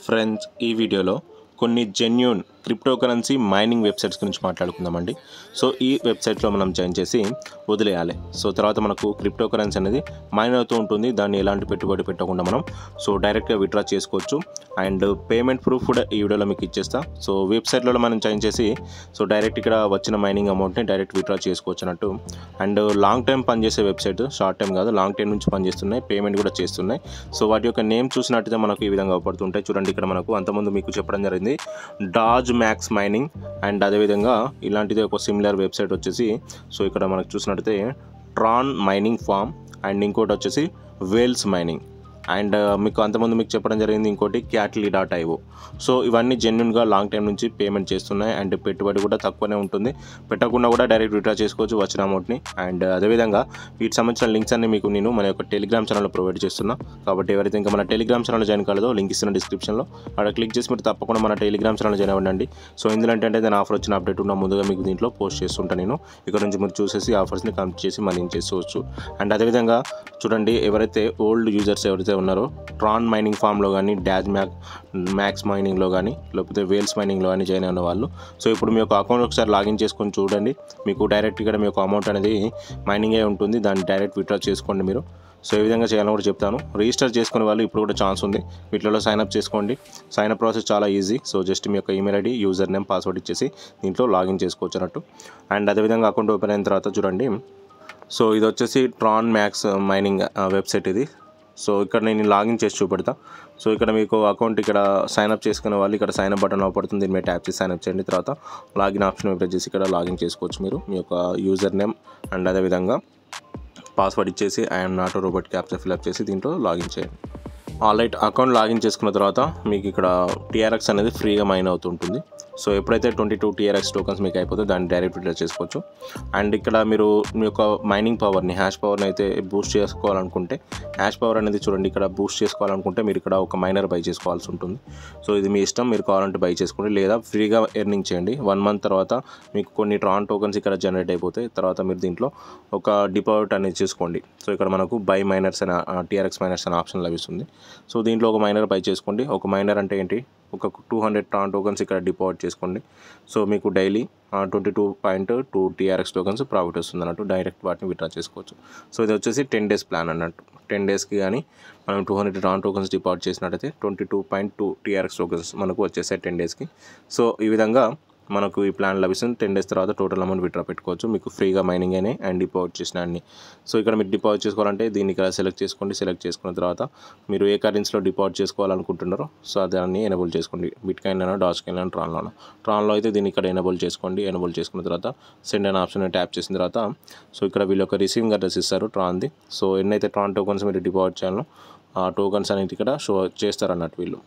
Friends ఈ వీడియోలో కొన్ని genuine crypto currency mining websites గురించి మాట్లాడుకుందామండి సో ఈ వెబ్సైట్లో మనం జాయిన్ చేసి వదిలేయాలి సో తర్వాత మనకు క్రిప్టో కరెన్సీ అనేది మైన్ అవుతూ ఉంటుంది దాన్ని ఎలాంటి పెట్టుబడి పెట్టకుండా మనం సో డైరెక్ట్గా విత్డ్రా చేసుకోవచ్చు అండ్ పేమెంట్ ప్రూఫ్ కూడా ఈ వీడియోలో మీకు ఇచ్చేస్తా సో వెబ్సైట్లో మనం జాయిన్ చేసి సో డైరెక్ట్ ఇక్కడ వచ్చిన మైనింగ్ అమౌంట్ని డైరెక్ట్ విత్డ్రా చేసుకోవచ్చు అన్నట్టు అండ్ లాంగ్ టైం పనిచేసే వెబ్సైట్ షార్ట్ టైం కాదు లాంగ్ టైం నుంచి పనిచేస్తున్నాయి పేమెంట్ కూడా చేస్తున్నాయి సో వాటి యొక్క నేమ్ చూసినట్టయితే మనకు ఈ విధంగా అవపడుతుంటాయి చూడండి ఇక్కడ మనకు అంతకుముందు మీకు చెప్పడం జరిగింది డాజ్ మ్యాక్స్ మైనింగ్ అండ్ అదేవిధంగా ఇలాంటిది ఒక సిమిలర్ వెబ్సైట్ వచ్చేసి సో ఇక్కడ మనకు చూసినట్టయితే ట్రాన్ మైనింగ్ ఫామ్ అండ్ ఇంకోటి వచ్చేసి వేల్స్ మైనింగ్ అండ్ మీకు అంతకుముందు మీకు చెప్పడం జరిగింది ఇంకోటి క్యాట్లీ డాట్ ఐఓ సో ఇవన్నీ జెన్యున్గా లాంగ్ టైం నుంచి పేమెంట్ చేస్తున్నాయి అండ్ పెట్టుబడి కూడా తక్కువనే ఉంటుంది పెట్టకుండా కూడా డైరెక్ట్ విత్డ్రా చేసుకోవచ్చు వచ్చిన అమౌంట్ని అండ్ అదేవిధంగా వీటికి సంబంధించిన లింక్స్ అన్ని మీకు నేను మన యొక్క టెలిగ్రామ్ ఛానల్లో ప్రొవైడ్ చేస్తున్నా కాబట్టి ఎవరైతే ఇంకా మన టెలిగ్రామ్ ఛానల్ జాయిన్ కాలేదో లింక్ ఇస్తున్న డిస్క్రిప్షన్లో అక్కడ క్లిక్ చేసి మీరు తప్పకుండా మన టెలిగ్రామ్ ఛానల్ జాయిన్ అవ్వండి సో ఇందులో ఏంటంటే దాని ఆఫర్ వచ్చిన అప్డేట్ ఉన్న ముందుగా మీకు దీంట్లో పోస్ట్ చేస్తుంటాను నేను ఇక్కడ నుంచి మీరు చూసేసి ఆఫర్స్ని కంప్లీట్ చేసి మనీ చేసుకోవచ్చు అండ్ అదేవిధంగా చూడండి ఎవరైతే ఓల్డ్ యూజర్స్ ఎవరైతే ఉన్నారో ట్రాన్ మైనింగ్ ఫామ్లో కానీ డాజ్ మ్యాక్ మ్యాక్స్ మైనింగ్లో కానీ లేకపోతే వేల్స్ మైనింగ్లో కానీ జాయిన్ అయిన వాళ్ళు సో ఇప్పుడు మీ యొక్క అకౌంట్ ఒకసారి లాగిన్ చేసుకొని చూడండి మీకు డైరెక్ట్ ఇక్కడ మీ యొక్క అమౌంట్ అనేది మైనింగ్ అయి ఉంటుంది దాన్ని డైరెక్ట్ విత్డ్రా చేసుకోండి మీరు సో ఏ విధంగా చేయాలని కూడా చెప్తాను రిజిస్టర్ చేసుకునే వాళ్ళు ఇప్పుడు కూడా ఛాన్స్ ఉంది వీటిలో సైన్ అప్ చేసుకోండి సైన్ అప్ ప్రాసెస్ చాలా ఈజీ సో జస్ట్ మీ యొక్క email ID user name password ఇచ్చేసి దీంట్లో లాగిన్ చేసుకోవచ్చు అన్నట్టు అండ్ అదేవిధంగా అకౌంట్ ఓపెన్ అయిన తర్వాత చూడండి సో ఇది వచ్చేసి ట్రాన్ మ్యాక్స్ మైనింగ్ వెబ్సైట్ ఇది సో ఇక్కడ నేను లాగిన్ చేసి చూపెడతా సో ఇక్కడ మీకు అకౌంట్ ఇక్కడ సైన్ అప్ చేసుకునే వాళ్ళు ఇక్కడ సైన్ అప్ బటన్ అవపడుతుంది దీని మీద ట్యాప్ చేసి సైన్ అప్ చేయండి తర్వాత లాగిన్ ఆప్షన్ ప్రెస్ చేసి ఇక్కడ లాగిన్ చేసుకోవచ్చు మీరు మీ యొక్క యూజర్ నేమ్ అండ్ అదేవిధంగా పాస్వర్డ్ ఇచ్చేసి I'm not robot captcha fill up చేసి దీంట్లో లాగిన్ చేయండి ఆల్రైట్ అకౌంట్ లాగిన్ చేసుకున్న తర్వాత మీకు ఇక్కడ టీఆర్ఎక్స్ అనేది ఫ్రీగా మైన్ అవుతుంటుంది సో ఎప్పుడైతే ట్వంటీ టూ టీఆర్ఎక్స్ టోకన్స్ మీకు అయిపోతే దాన్ని డైరెక్ట్ విత్డ్రా చేసుకోవచ్చు అండ్ ఇక్కడ మీరు మీ యొక్క మైనింగ్ పవర్ని హ్యాష్ పవర్ని అయితే బూస్ట్ చేసుకోవాలనుకుంటే హ్యాష్ పవర్ అనేది చూడండి ఇక్కడ బూస్ట్ చేసుకోవాలనుకుంటే మీరు ఇక్కడ ఒక మైనర్ బై చేసుకోవాల్సి ఉంటుంది సో ఇది మీ ఇష్టం మీరు కావాలంటే బై చేసుకోండి లేదా ఫ్రీగా ఎర్నింగ్ చేయండి వన్ మంత్ తర్వాత మీకు కొన్ని ట్రాన్ టోకన్స్ ఇక్కడ జనరేట్ అయిపోతాయి తర్వాత మీరు దీంట్లో ఒక డిపాజిట్ అనేది చేసుకోండి సో ఇక్కడ మనకు బై మైనర్స్ అనే టీఆర్ఎక్స్ మైనర్స్ అనే ఆప్షన్ లభిస్తుంది సో దీంట్లో ఒక మైనర్ బై చేసుకోండి ఒక మైనర్ అంటే ఏంటి ఒక టూ హండ్రెడ్ ట్రాన్ టోకన్స్ ఇక్కడ డిపాజిట్ చేసుకోండి సో మీకు daily twenty two point two TRX tokens profit వస్తుంది అన్నట్టు డైరెక్ట్ వాటిని విత్డ్రా చేసుకోవచ్చు సో ఇది వచ్చేసి టెన్ డేస్ ప్లాన్ అన్నట్టు టెన్ డేస్కి కానీ మనం two hundred Tron tokens deposit చేసినట్టయితే twenty two point two TRX tokens మనకు వచ్చేసాయి టెన్ డేస్కి సో ఈ విధంగా మనకు ఈ ప్లాన్ లభిస్తుంది టెన్ డేస్ తర్వాత టోటల్ అమౌంట్ విత్డ్రా పెట్టుకోవచ్చు మీకు ఫ్రీగా మైనింగ్ అయినాయి అండ్ డిపాజిట్ చేసిన అన్ని సో ఇక్కడ మీరు డిపాజిట్ చేసుకోవాలంటే దీన్ని ఇక్కడ సెలెక్ట్ చేసుకోండి సెలెక్ట్ చేసుకున్న తర్వాత మీరు ఏ కరెన్సీలో డిపాజిట్ చేసుకోవాలనుకుంటున్నారో సో దాన్ని ఎనబుల్ చేసుకోండి బిట్ కాయిన్ అయినా డాచ్ కాయిన్ అయినా ట్రాన్లో ట్రాన్లో అయితే దీన్ని ఇక్కడ ఎనబుల్ చేసుకోండి ఎనబుల్ చేసుకున్న తర్వాత సెండ్ అనే ఆప్షన్ ట్యాప్ చేసిన తర్వాత సో ఇక్కడ వీళ్ళు ఒక రిసీవింగ్ అడ్రస్ ఇస్తారు ట్రాన్ది సో ఎన్నైతే ట్రాన్ టోకన్స్ మీరు డిపాజిట్ చేయాలో ఆ టోకన్స్ అనేది ఇక్కడ షో చేస్తారు అన్నట్టు వీళ్ళు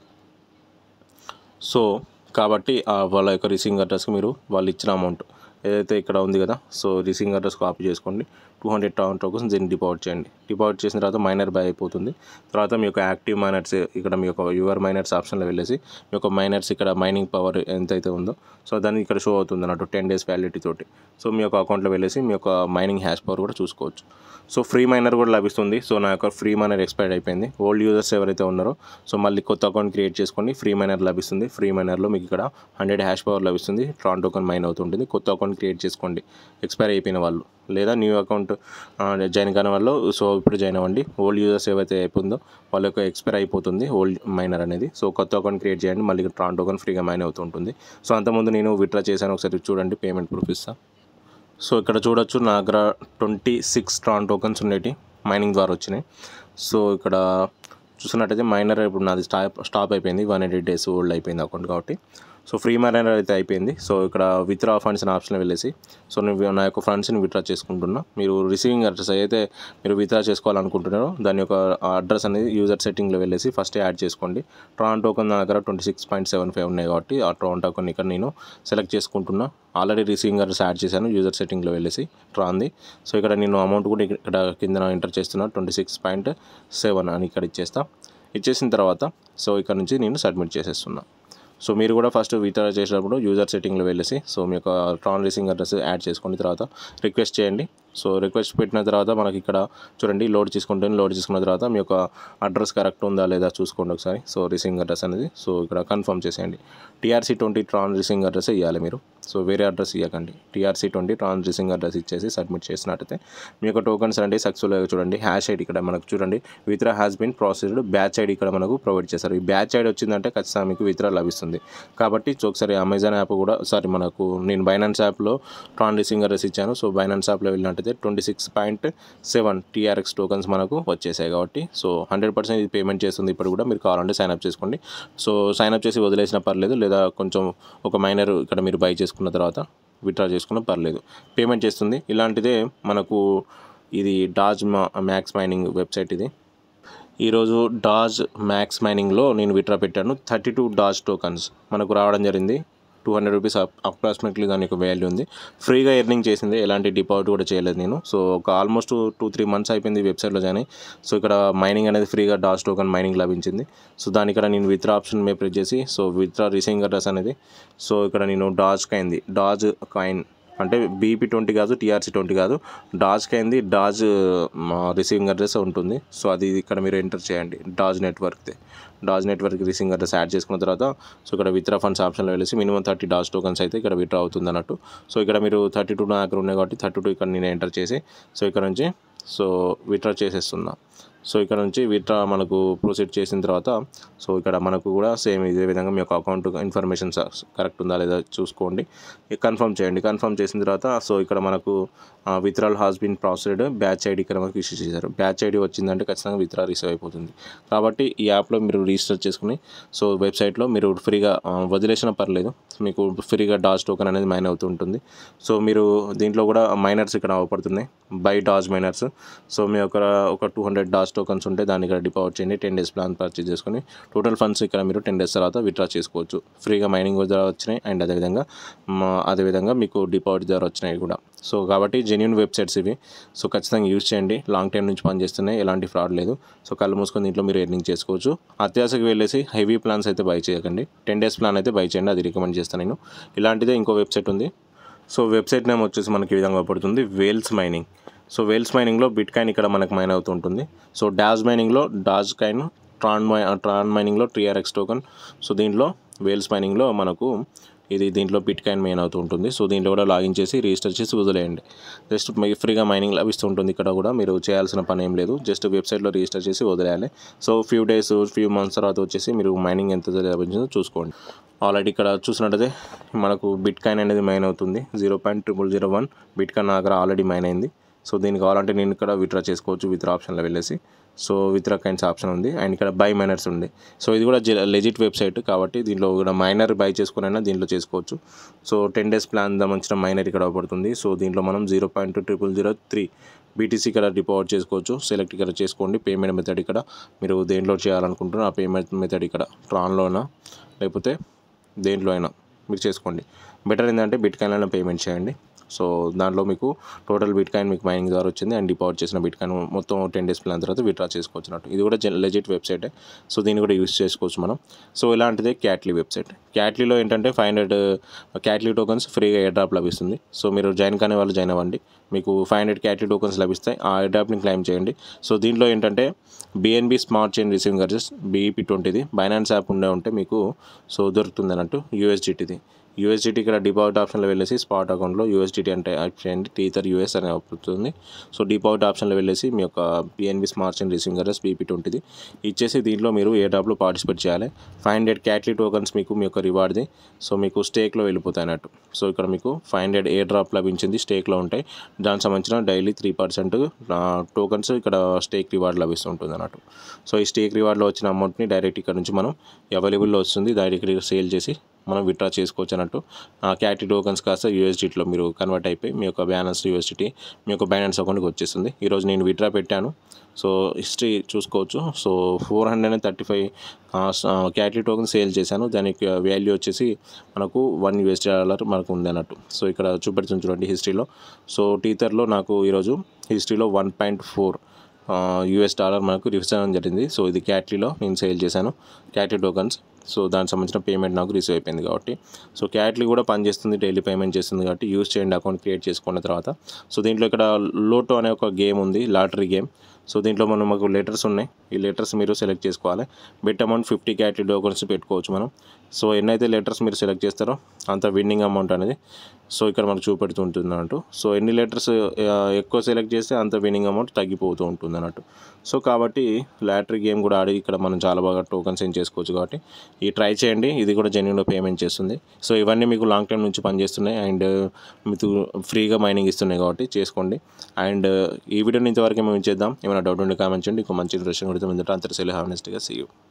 సో కాబట్టి ఆ వాళ్ళ యొక్క రిసీవింగ్ అడ్రస్కి మీరు వాళ్ళు ఇచ్చిన అమౌంట్ ఏదైతే ఇక్కడ ఉంది కదా సో రిసీవింగ్ అడ్రస్ కాపీ చేసుకోండి టూ హండ్రెడ్ టౌన్ టోకన్స్ దీన్ని డిపాజిట్ చేయండి డిపాజిట్ చేసిన తర్వాత మైనర్ బై అయిపోతుంది తర్వాత మీ యొక్క యాక్టివ్ మైనర్స్ ఇక్కడ మీ యొక్క యువర్ మైనర్స్ ఆప్షన్లో వెళ్ళేసి మీ యొక్క మైనర్స్ ఇక్కడ మైనింగ్ పవర్ ఎంతైతే ఉందో సో దాన్ని ఇక్కడ షో అవుతుంది అన్నట్టు టెన్ డేస్ వ్యాలిడిటీ తోటి సో మీ యొక్క అకౌంట్లో వెళ్ళేసి మీ యొక్క మైనింగ్ హ్యాష్ పవర్ కూడా చూసుకోవచ్చు సో ఫ్రీ మైనర్ కూడా లభిస్తుంది సో నా యొక్క ఫ్రీ మైనర్ ఎక్స్పైర్ అయిపోయింది ఓల్డ్ యూజర్స్ ఎవరైతే ఉన్నారో సో మళ్ళీ కొత్త అకౌంట్ క్రియేట్ చేసుకోండి ఫ్రీ మైనర్ లభిస్తుంది ఫ్రీ మైనర్లో మీకు ఇక్కడ హండ్రెడ్ హ్యాష్ పవర్ లభిస్తుంది ట్రాన్ టోకన్ మైన్ అవుతుంటుంది కొత్త అకౌంట్ క్రియేట్ చేసుకోండి ఎక్స్పైర్ అయిపోయిన వాళ్ళు లేదా న్యూ అకౌంట్ జాయిన్ కాని వాళ్ళు సో ఇప్పుడు జాయిన్ అవ్వండి ఓల్డ్ యూజర్స్ ఏవైతే అయిపోయిందో వాళ్ళ యొక్క ఎక్స్పైర్ అయిపోతుంది ఓల్డ్ మైనర్ అనేది సో కొత్త అకౌంట్ క్రియేట్ చేయండి మళ్ళీ ట్రాన్ టోకన్ ఫ్రీగా మైన్ అవుతుంటుంది సో అంతకుముందు నేను విత్డ్రా చేశాను ఒకసారి చూడండి పేమెంట్ ప్రూఫ్ ఇస్తాను సో ఇక్కడ చూడొచ్చు నా దగ్గర ట్వంటీ సిక్స్ ట్రాన్ టోకన్స్ ఉండేటి మైనింగ్ ద్వారా వచ్చినాయి సో ఇక్కడ చూసినట్టయితే మైనర్ ఇప్పుడు నాది స్టాప్ స్టాప్ అయిపోయింది వన్ ఎయిటీ డేస్ ఓల్డ్ అయిపోయింది అకౌంట్ కాబట్టి సో ఫ్రీ మైనర్ అయితే అయిపోయింది సో ఇక్కడ విత్డ్రా ఫండ్స్ అనే ఆప్షన్ వెళ్ళేసి సో నేను నా యొక్క ఫండ్స్ని విత్డ్రా చేసుకుంటున్నా మీరు రిసీవింగ్ అడ్రస్ అయితే మీరు విత్డ్రా చేసుకోవాలనుకుంటున్నారో దాని యొక్క అడ్రస్ అనేది యూజర్ సెట్టింగ్లో వెళ్ళేసి ఫస్ట్ యాడ్ చేసుకోండి ట్రాన్ టోకన్ నా దగ్గర twenty six point seven five ఉన్నాయి కాబట్టి ఆ ట్రాన్ టోకన్ ఇక్కడ నేను సెలెక్ట్ చేసుకుంటున్నా ఆల్రెడీ రిసీవింగ్ అడ్రస్ యాడ్ చేశాను యూజర్ సెట్టింగ్లో వెళ్ళేసి ట్రాన్ది సో ఇక్కడ నేను అమౌంట్ కూడా ఇక్కడ కింద ఎంటర్ చేస్తున్నా ట్వంటీ సిక్స్ పాయింట్ సెవెన్ అని ఇక్కడ ఇచ్చేస్తా ఇచ్చేసిన తర్వాత సో ఇక్కడ నుంచి నేను సబ్మిట్ చేసేస్తున్నా సో మీరు కూడా ఫస్ట్ విత్డ్రా చేసేటప్పుడు యూజర్ సెట్టింగ్లో వెళ్ళేసి సో మీ యొక్క ట్రాన్ రిసింగ్ అడ్రస్ యాడ్ చేసుకోండి తర్వాత రిక్వెస్ట్ చేయండి సో రిక్వెస్ట్ పెట్టిన తర్వాత మనకి ఇక్కడ చూడండి లోడ్ చేసుకుంటుంది లోడ్ చేసుకున్న తర్వాత మీ యొక్క అడ్రస్ కరెక్ట్ ఉందా లేదా చూసుకోండి ఒకసారి సో రిసీవింగ్ అడ్రస్ అనేది సో ఇక్కడ కన్ఫర్మ్ చేసేయండి TRC twenty Tron receiving address ఇవ్వాలి మీరు సో వేరే అడ్రస్ ఇవ్వకండి TRC twenty Tron receiving address ఇచ్చేసి సబ్మిట్ చేసినట్టయితే మీ యొక్క టోకన్స్ అంటే సక్సెస్ఫుల్గా చూడండి హ్యాష్ ఐడి ఇక్కడ మనకు చూడండి withdrawal has been processed batch ID ఇక్కడ మనకు ప్రొవైడ్ చేస్తారు ఈ బ్యాచ్ ఐడి వచ్చిందంటే ఖచ్చితంగా మీకు విత్రా లభిస్తుంది కాబట్టి సో ఒకసారి అమెజాన్ యాప్ కూడా సారీ మనకు నేను బైనాన్స్ యాప్లో ట్రాన్ రిసీవింగ్ అడ్రస్ ఇచ్చాను సో బైనాన్స్ యాప్లో వెళ్ళినట్టయితే twenty six point seven TRX tokens మనకు వచ్చేసాయి కాబట్టి సో హండ్రెడ్ పర్సెంట్ ఇది పేమెంట్ చేస్తుంది ఇప్పుడు కూడా మీరు కావాలంటే సైన్ అప్ చేసుకోండి సో సైన్ అప్ చేసి వదిలేసినా పర్లేదు లేదా కొంచెం ఒక మైనర్ ఇక్కడ మీరు బై చేసుకున్న తర్వాత విత్డ్రా చేసుకున్నా పర్లేదు పేమెంట్ చేస్తుంది ఇలాంటిదే మనకు ఇది డాజ్ మా మ్యాక్స్ మైనింగ్ వెబ్సైట్ ఇది ఈరోజు డాజ్ మ్యాక్స్ మైనింగ్లో నేను విత్డ్రా పెట్టాను థర్టీ టూ డాజ్ టోకన్స్ మనకు రావడం జరిగింది టూ హండ్రెడ్ రూపీస్ అప్రాక్సిమేట్లీ దాని యొక్క వాల్యూ ఉంది ఫ్రీగా ఎర్నింగ్ చేసింది ఎలాంటి డిపాజిట్ కూడా చేయలేదు నేను సో ఒక ఆల్మోస్ట్ టూ త్రీ మంత్స్ అయిపోయింది వెబ్సైట్లో జాయిన్ అయ్యి. సో ఇక్కడ మైనింగ్ అనేది ఫ్రీగా డాస్ టోకన్ మైనింగ్ లభించింది సో దాని ఇక్కడ నేను విత్డ్రా ఆప్షన్ మీద ప్రెస్ చేసి సో విత్డ్రా రిసీవింగ్ అడ్రస్ అనేది సో ఇక్కడ నేను డాజ్ కైంది డాజ్ కాయిన్ అంటే బీపీ ట్వంటీ కాదు టీఆర్సీ ట్వంటీ కాదు డాజ్ కైంది డాజ్ రిసీవింగ్ అడ్రస్ ఉంటుంది సో అది ఇక్కడ మీరు ఎంటర్ చేయండి డాజ్ నెట్వర్క్ది Doge network receiving address add చేసుకున్న తర్వాత సో ఇక్కడ విత్డ్రా ఫండ్స్ ఆప్షన్లో వెళ్ళేసి మినిమం థర్టీ డాజ్ టోకన్స్ అయితే ఇక్కడ విత్డ్రా అవుతుంది అన్నట్టు సో ఇక్కడ మీరు థర్టీ టూ నా దగ్గర ఉన్నాయి కాబట్టి థర్టీ టూ ఇక్కడ నేను ఎంటర్ చేసి సో ఇక్కడ నుంచి సో విత్డ్రా చేసేస్తున్నా సో ఇక్కడ నుంచి విత్డ్రా మనకు ప్రొసీడ్ చేసిన తర్వాత సో ఇక్కడ మనకు కూడా సేమ్ ఇదే విధంగా మీ యొక్క అకౌంట్ ఇన్ఫర్మేషన్ కరెక్ట్ ఉందా లేదా చూసుకోండి కన్ఫర్మ్ చేయండి కన్ఫర్మ్ చేసిన తర్వాత సో ఇక్కడ మనకు withdrawal has been processed batch ID ఇక్కడ మనకు ఇష్యూ చేశారు బ్యాచ్ ఐడి వచ్చిందంటే ఖచ్చితంగా విత్డ్రా రిసీవ్ అయిపోతుంది కాబట్టి ఈ యాప్లో మీరు రిజిస్టర్ చేసుకుని సో వెబ్సైట్లో మీరు ఫ్రీగా ఆ, వదిలేసినా పర్లేదు మీకు ఫ్రీగా డాజ్ టోకెన్ అనేది మైన్ అవుతూ ఉంటుంది సో మీరు దీంట్లో కూడా మైనర్స్ ఇక్కడ అవపడుతున్నాయి బై డాజ్ మైనర్స్ సో మీ యొక్క ఒక టూ హండ్రెడ్ డాజ్ టోకన్స్ ఉంటే దాన్ని ఇక్కడ డిపాజిట్ చేయండి టెన్ డేస్ ప్లాన్ పర్చేజ్ చేసుకుని టోటల్ ఫండ్స్ ఇక్కడ మీరు టెన్ డేస్ తర్వాత విత్డ్రా చేసుకోవచ్చు ఫ్రీగా మైనింగ్ ద్వారా వచ్చినాయి అండ్ అదేవిధంగా మా- అదేవిధంగా మీకు డిపాజిట్ ద్వారా వచ్చినాయి కూడా సో కాబట్టి జెన్యున్ వెబ్సైట్స్ ఇవి సో ఖచ్చితంగా యూజ్ చేయండి లాంగ్ టైం నుంచి పనిచేస్తున్నాయి ఎలాంటి ఫ్రాడ్ లేదు సో కళ్ళు మూసుకొని దీంట్లో మీరు ఎర్నింగ్ చేసుకోవచ్చు అత్యాశకు వెళ్ళేసి హెవీ ప్లాన్స్ అయితే బై చేయకండి టెన్ డేస్ ప్లాన్ అయితే బై చేయండి అది రికమెండ్ చేస్తాను నేను ఇలాంటిదే ఇంకో వెబ్సైట్ ఉంది సో వెబ్సైట్ నేమ్ వచ్చేసి మనకి ఈ విధంగా పడుతుంది వేల్స్ మైనింగ్ సో వేల్స్ మైనింగ్లో బిట్ కాయిన్ ఇక్కడ మనకు మైన్ అవుతూ ఉంటుంది సో డాజ్ మైనింగ్లో డాజ్ కాయిన్ ట్రాన్ మై ట్రాన్ మైనింగ్లో టీఆర్ఎక్స్ టోకన్ సో దీంట్లో వేల్స్ మైనింగ్లో మనకు ఇది దీంట్లో బిట్ కాయిన్ మెయిన్ అవుతూ ఉంటుంది సో దీంట్లో కూడా లాగిన్ చేసి రిజిస్టర్ చేసి వదిలేయండి జస్ట్ మీకు ఫ్రీగా మైనింగ్ లభిస్తూ ఉంటుంది ఇక్కడ కూడా మీరు చేయాల్సిన పని ఏం లేదు జస్ట్ వెబ్సైట్లో రిజిస్టర్ చేసి వదిలేయాలి so few days few months తర్వాత వచ్చేసి మీరు మైనింగ్ ఎంత లభించిందో చూసుకోండి ఆల్రెడీ ఇక్కడ చూసినట్టయితే మనకు బిట్ కాయిన్ అనేది మైన్ అవుతుంది zero point triple zero one bitcoin నా దగ్గర ఆల్రెడీ మైన్ అయింది సో దీనికి కావాలంటే నేను ఇక్కడ విత్డ్రా చేసుకోవచ్చు విత్డ్రా ఆప్షన్లో వెళ్ళేసి సో విత్డ్రా కైండ్స్ ఆప్షన్ ఉంది అండ్ ఇక్కడ బై మైనర్స్ ఉంది సో ఇది కూడా లెజిట్ వెబ్సైట్ కాబట్టి దీంట్లో కూడా మైనర్ బై చేసుకునైనా దీంట్లో చేసుకోవచ్చు సో టెన్ డేస్ ప్లాన్ సంబంధించిన మైనర్ ఇక్కడ పడుతుంది సో దీంట్లో మనం zero point triple zero three BTC ఇక్కడ డిపాజిట్ చేసుకోవచ్చు సెలెక్ట్ ఇక్కడ చేసుకోండి పేమెంట్ మెథడ్ ఇక్కడ మీరు దేంట్లో చేయాలనుకుంటున్నారు ఆ పేమెంట్ మెథడ్ ఇక్కడ ట్రాన్లోనా లేకపోతే దేంట్లో అయినా మీరు చేసుకోండి బెటర్ ఏంటంటే బిట్ కాయిన్లో పేమెంట్ చేయండి సో దాంట్లో మీకు టోటల్ బిట్ కాయిన్ మీకు మైనింగ్ ద్వారా వచ్చింది అండ్ డిపాజిట్ చేసిన బిట్ కాయిన్ మొత్తం టెన్ డేస్ ప్లాన్ తర్వాత విత్డ్రా చేసుకోవచ్చు అన్నట్టు ఇది కూడా లెజిట్ వెబ్సైటే సో దీన్ని కూడా యూస్ చేసుకోవచ్చు మనం సో ఇలాంటిదే క్యాట్లీ వెబ్సైట్ క్యాట్లీలో ఏంటంటే ఫైవ్ హండ్రెడ్ క్యాట్లీ టోకన్స్ ఫ్రీగా ఎయిర్ డ్రాప్ లభిస్తుంది సో మీరు జాయిన్ కాని వాళ్ళు జాయిన్ అవ్వండి మీకు ఫైవ్ హండ్రెడ్ క్యాట్లీ టోకన్స్ లభిస్తాయి ఆ ఎయిర్ డ్రాప్ని క్లైమ్ చేయండి సో దీంట్లో ఏంటంటే BNB smart chain receiving address BEP ట్వంటీది బైనాన్స్ యాప్ ఉండే ఉంటే మీకు సో దొరుకుతుంది అన్నట్టు యూఎస్డిటీది యూఎస్డిటీ ఇక్కడ డిపాజిట్ ఆప్షన్లో వెళ్ళేసి స్పాట్ అకౌంట్లో యూఎస్డిటీ అంటే యాడ్ చేయండి టీథర్ యూఎస్ అని అవుతుంది సో డిపాజిట్ ఆప్షన్లో వెళ్ళేసి మీ యొక్క PNB smart chain receiving address BP ట్వంటీది ఇచ్చేసి దీంట్లో మీరు ఏ డాప్లో పార్టిసిపేట్ చేయాలి ఫైవ్ హండ్రెడ్ క్యాట్లీ టోకన్స్ మీకు మీ యొక్క రివార్డ్ది సో మీకు స్టేక్లో వెళ్ళిపోతాయి అన్నట్టు సో ఇక్కడ మీకు ఫైవ్ హండ్రెడ్ ఏ డ్రాప్ లభించింది స్టేక్లో ఉంటాయి దానికి సంబంధించిన డైలీ త్రీ పర్సెంట్ టోకన్స్ ఇక్కడ స్టేక్ రివార్డ్ లభిస్తుంటుంది అన్నట్టు సో ఈ స్టేక్ రివార్డ్లో వచ్చిన అమౌంట్ని డైరెక్ట్ ఇక్కడ నుంచి మనం అవైలబుల్లో వస్తుంది డైరెక్ట్ ఇక్కడ సేల్ చేసి మనం విత్డ్రా చేసుకోవచ్చు అన్నట్టు క్యాటీ టోకన్స్ కాస్త యూఎస్డిటీలో మీరు కన్వర్ట్ అయిపోయి మీ యొక్క బ్యాలెన్స్ యూఎస్డిటీ మీ యొక్క బ్యాలెన్స్ అకౌంట్కి వచ్చేస్తుంది ఈరోజు నేను విత్డ్రా పెట్టాను సో హిస్టరీ చూసుకోవచ్చు so four hundred and thirty five Catly token sale చేశాను దానికి వాల్యూ వచ్చేసి మనకు వన్ యూఎస్ డాలర్ మనకు ఉంది అన్నట్టు సో ఇక్కడ చూపెడుతుంది చూడండి హిస్టరీలో సో టీథర్లో నాకు ఈరోజు హిస్టరీలో one point four US dollar మనకు రిసీవ్ అవ్వడం జరిగింది సో ఇది క్యాట్లీలో నేను సేల్ చేశాను క్యాట్లీ టోకన్స్ సో దానికి సంబంధించిన పేమెంట్ నాకు రిసీవ్ అయిపోయింది కాబట్టి సో క్యాట్లీ కూడా పనిచేస్తుంది డైలీ పేమెంట్ చేస్తుంది కాబట్టి యూస్ చేయండి అకౌంట్ క్రియేట్ చేసుకున్న తర్వాత సో దీంట్లో ఇక్కడ లోటో అనే ఒక గేమ్ ఉంది లాటరీ గేమ్ సో దీంట్లో మనం మాకు లెటర్స్ ఉన్నాయి ఈ లెటర్స్ మీరు సెలెక్ట్ చేసుకోవాలి bet amount fifty Catly tokens పెట్టుకోవచ్చు మనం సో ఎన్నైతే లెటర్స్ మీరు సెలెక్ట్ చేస్తారో అంత విన్నింగ్ అమౌంట్ అనేది సో ఇక్కడ మనకు చూపెడుతూ ఉంటుంది అన్నట్టు సో ఎన్ని లెటర్స్ ఎక్కువ సెలెక్ట్ చేస్తే అంత విన్నింగ్ అమౌంట్ తగ్గిపోతూ ఉంటుంది అన్నట్టు సో కాబట్టి లాటరీ గేమ్ కూడా ఆడి ఇక్కడ మనం చాలా బాగా టోకన్స్ ఏం చేసుకోవచ్చు కాబట్టి ఈ ట్రై చేయండి ఇది కూడా జెన్యున్గా పేమెంట్ చేస్తుంది సో ఇవన్నీ మీకు లాంగ్ టైం నుంచి పనిచేస్తున్నాయి అండ్ మీకు ఫ్రీగా మైనింగ్ ఇస్తున్నాయి కాబట్టి చేసుకోండి అండ్ ఈ వీడియోని ఇంతవరకు మేము చేద్దాం ఏమైనా డౌట్ ఉంటే కామెంట్ చేయండి ఇంకో మంచి ఇంట్రెస్టింగ్ కూడా ముందట అంతర్సేలు హ్యావ్ నెక్స్ట్గా సీ యూ